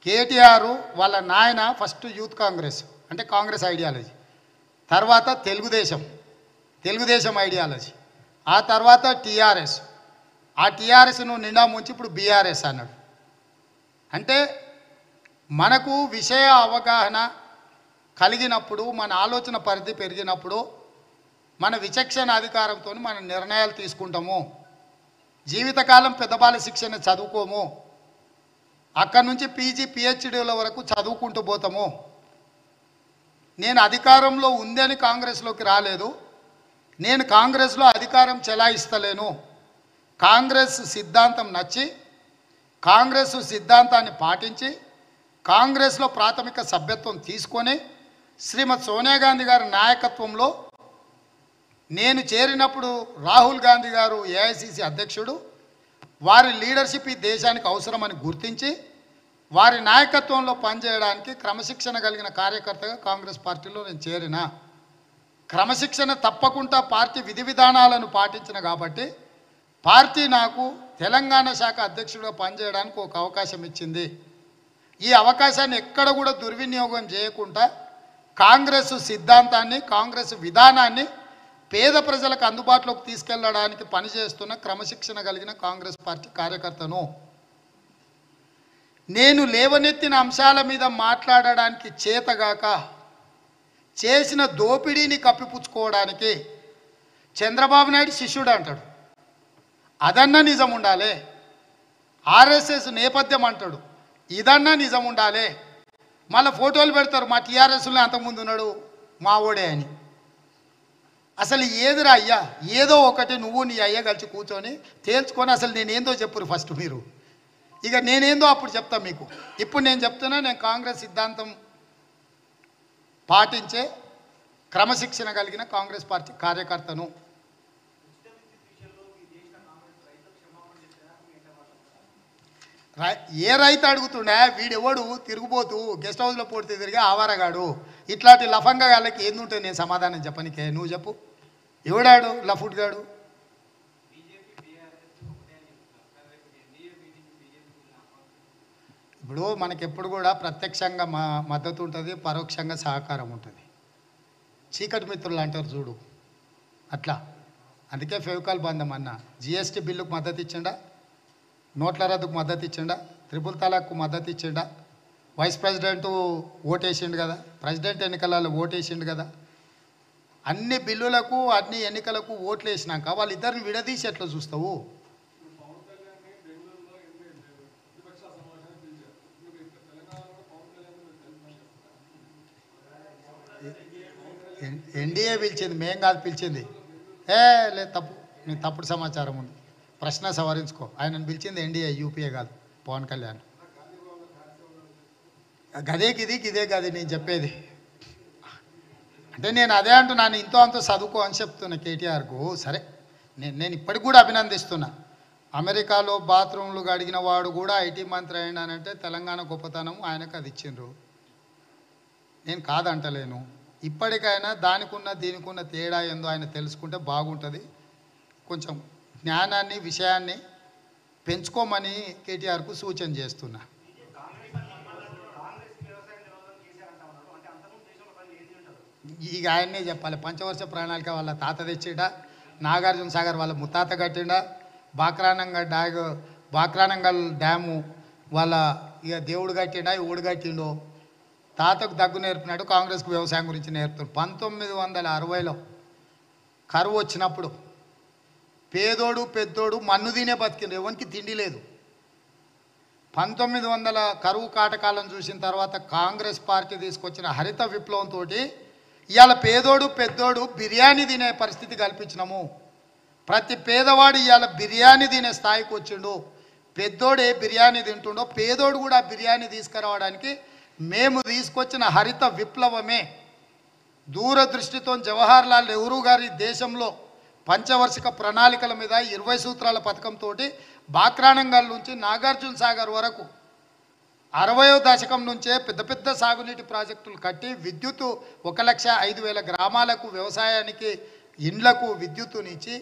కేటీఆర్ వాళ్ళ నాయన first youth Congress అంటే కాంగ్రెస్ ఐడియాలజీ తర్వాత తెలుగుదేశం తెలుగుదేశం ఐడియాలజీ ఆ తర్వాత టీఆర్ఎస్ ఆ టీఆర్ఎస్ను నిండా ముంచి ఇప్పుడు బీఆర్ఎస్ అన్నాడు అంటే మనకు విషయ అవగాహన కలిగినప్పుడు మన ఆలోచన పరిధి పెరిగినప్పుడు మన విచక్షణ అధికారంతో మన నిర్ణయాలు తీసుకుంటాము జీవితకాలం పెద్దబాల శిక్షణ చదువుకోము అక్కడి నుంచి పీజీ పిహెచ్డీల వరకు చదువుకుంటూ పోతాము నేను అధికారంలో ఉందని కాంగ్రెస్లోకి రాలేదు నేను కాంగ్రెస్లో అధికారం చెలాయిస్తలేను కాంగ్రెస్ సిద్ధాంతం నచ్చి కాంగ్రెస్ సిద్ధాంతాన్ని పాటించి కాంగ్రెస్లో ప్రాథమిక సభ్యత్వం తీసుకొని శ్రీమతి సోనియా గాంధీ గారి నాయకత్వంలో నేను చేరినప్పుడు రాహుల్ గాంధీ గారు ఏఐసిసి అధ్యక్షుడు వారి లీడర్షిప్ ఈ దేశానికి అవసరమని గుర్తించి వారి నాయకత్వంలో పనిచేయడానికి క్రమశిక్షణ కలిగిన కార్యకర్తగా కాంగ్రెస్ పార్టీలో నేను చేరిన క్రమశిక్షణ తప్పకుండా పార్టీ విధి విధానాలను పాటించిన కాబట్టి పార్టీ నాకు తెలంగాణ శాఖ అధ్యక్షుడిగా పనిచేయడానికి ఒక అవకాశం ఇచ్చింది ఈ అవకాశాన్ని ఎక్కడ కూడా దుర్వినియోగం చేయకుండా కాంగ్రెస్ సిద్ధాంతాన్ని కాంగ్రెస్ విధానాన్ని పేద ప్రజలకు అందుబాటులోకి తీసుకెళ్లడానికి పనిచేస్తున్న క్రమశిక్షణ కలిగిన కాంగ్రెస్ పార్టీ కార్యకర్తను నేను లేవనెత్తిన అంశాల మీద మాట్లాడడానికి చేతగాక చేసిన దోపిడీని కప్పిపుచ్చుకోవడానికి చంద్రబాబు నాయుడు శిష్యుడు అంటాడు అదన్నా నిజం ఉండాలి ఆర్ఎస్ఎస్ నేపథ్యం అంటాడు ఇదన్నా నిజం ఉండాలి మళ్ళీ ఫోటోలు పెడతారు మా టీఆర్ఎస్లో అంతకుముందు ఉన్నాడు మా ఓడే అని అసలు ఏదిరా అయ్యా ఏదో ఒకటి నువ్వు నీ అయ్య కలిసి కూర్చొని తేల్చుకొని అసలు నేనేందో చెప్పురు ఫస్ట్ మీరు ఇక నేనేందో అప్పుడు చెప్తా మీకు ఇప్పుడు నేను చెప్తున్నా నేను కాంగ్రెస్ సిద్ధాంతం పాటించే క్రమశిక్షణ కలిగిన కాంగ్రెస్ పార్టీ కార్యకర్తను రై- ఏ రైతు అడుగుతుండే వీడెవడు తిరుగుపోతూ గెస్ట్ హౌస్లో పోటీ తిరిగి ఆవారగాడు ఇట్లాంటి లఫంగా వాళ్ళకి ఏందుంటుంది నేను సమాధానం చెప్పనికే నువ్వు చెప్పు ఎవడాడు లఫుట్ గాడు ఇప్పుడు మనకి ఎప్పుడు కూడా ప్రత్యక్షంగా మా మద్దతు ఉంటుంది పరోక్షంగా సహకారం ఉంటుంది చీకటి మిత్రులు అంటారు చూడు అట్లా అందుకే ఫెవికాల్ బంధం అన్న జిఎస్టీ బిల్లుకు మద్దతు ఇచ్చిండా నోట్ల రద్దుకు మద్దతు ఇచ్చిండా త్రిపుల్ తలాక్కు మద్దతు ఇచ్చిండా వైస్ ప్రెసిడెంట్ ఓటేసిండు కదా ప్రెసిడెంట్ ఎన్నికలలో ఓటేసిండు కదా అన్ని బిల్లులకు అన్ని ఎన్నికలకు ఓట్లు వేసినాక వాళ్ళిద్దరిని విడదీసి ఎట్లా చూస్తావు ఎన్- ఎన్డీఏ పిలిచింది మేం కాదు పిలిచింది ఏ లేదు తప్పు నీ తప్పుడు సమాచారం ఉంది ప్రశ్న సవరించుకో ఆయనను పిలిచింది ఎన్డీఏ యూపీఏ కాదు పవన్ కళ్యాణ్ గదే గిది గిదే గది నేను చెప్పేది అంటే నేను అదే అంటున్నాను ఇంతో అంతో చదువుకో అని చెప్తున్నా కేటీఆర్కు సరే నేను నేను ఇప్పటికి కూడా అభినందిస్తున్నా అమెరికాలో బాత్రూమ్లు గడిగిన వాడు కూడా ఐటీ మంత్రి అయినానంటే తెలంగాణ గొప్పతనం ఆయనకు అది ఇచ్చిండ్రు నేను కాదంటలేను ఇప్పటికైనా దానికున్న దీనికున్న తేడా ఏందో ఆయన తెలుసుకుంటే బాగుంటుంది కొంచెం జ్ఞానాన్ని విషయాన్ని పెంచుకోమని కేటీఆర్కు సూచన చేస్తున్నా ఇక ఆయన్నే చెప్పాలి పంచవర్ష ప్రణాళిక వాళ్ళ తాత తెచ్చిండా నాగార్జున సాగర్ వాళ్ళ ముత్తాత కట్టిండా బాక్రానంగల్ డ్యాగ్ బాక్రానంగల్ డ్యాము వాళ్ళ ఇక దేవుడు కట్టిండా ఊడు కట్టిండో తాతకు దగ్గు నేర్పినాడు కాంగ్రెస్కు వ్యవసాయం గురించి నేర్పుతాడు పంతొమ్మిది వందల అరవైలో కరువు వచ్చినప్పుడు పేదోడు పెద్దోడు మన్ను తినే బతికిండ్రు ఎవరికి తిండి లేదు పంతొమ్మిది వందల కరువు కాటకాలను చూసిన తర్వాత కాంగ్రెస్ పార్టీ తీసుకొచ్చిన హరిత విప్లవంతో ఇవాళ పేదోడు పెద్దోడు బిర్యానీ తినే పరిస్థితి కల్పించినాము ప్రతి పేదవాడు ఇవాళ బిర్యానీ తినే స్థాయికి వచ్చిండు పెద్దోడు ఏ బిర్యానీ తింటుండో పేదోడు కూడా ఆ బిర్యానీ తీసుకురావడానికి మేము తీసుకొచ్చిన హరిత విప్లవమే దూరదృష్టితో జవహర్ లాల్ నెహ్రూ గారి దేశంలో పంచవార్షిక ప్రణాళికల మీద ఇరవై సూత్రాల పథకంతో బాక్రానంగల్ నుంచి నాగార్జున సాగర్ వరకు అరవయో దశకం నుంచే పెద్ద పెద్ద సాగునీటి ప్రాజెక్టులు కట్టి విద్యుత్తు ఒక లక్ష ఐదు వేల గ్రామాలకు వ్యవసాయానికి ఇండ్లకు విద్యుత్తునిచ్చి